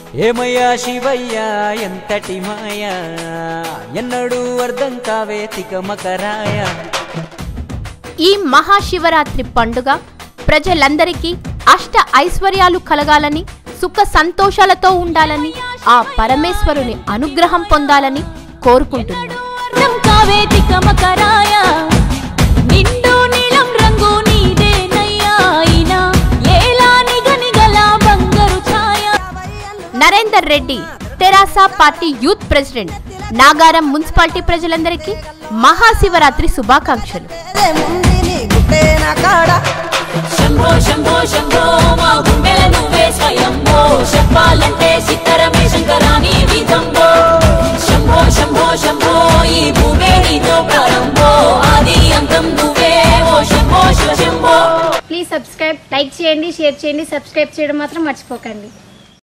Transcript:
ఏమయ్యా శివయ్యా ఎంతటి మాయా ఎన్నడూ అర్థం కావే తికమకరాయ ఈ మహాశివరాత్రి పండుగ ప్రజలందరికీ అష్ట ఐశ్వర్యాలు కలగాలని సుఖ సంతోషాలతో ఉండాలని ఆ పరమేశ్వరుని అనుగ్రహం పొందాలని కోరుకుంటున్నాను వర్ణం కావే తికమకరాయ నిండు నీలం రంగు నీదేనయ్యా అయినా ఏలా నిగనిగల బంగారు ఛాయ Narender Reddy TRS party youth president Nagaram municipality ప్రజలందరికీ మహాశివరాత్రి శుభాకాంక్షలు ముందిని గుట్టేన కాడ శంభో శంభో శంభో మా గుండెల నువ్వే స్వయంభో చెప్పాలంటే సిత్తరమే శంకరాని విధంబో శంభో శంభో శంభో ఈ భూమే నీతో ప్రారంభో ఆది అంతం నువ్వే ఓ Shambho Shiva Shambho please subscribe like చేయండి షేర్ చేయండి సబ్స్క్రైబ్ చేయడం మాత్రం మర్చిపోకండి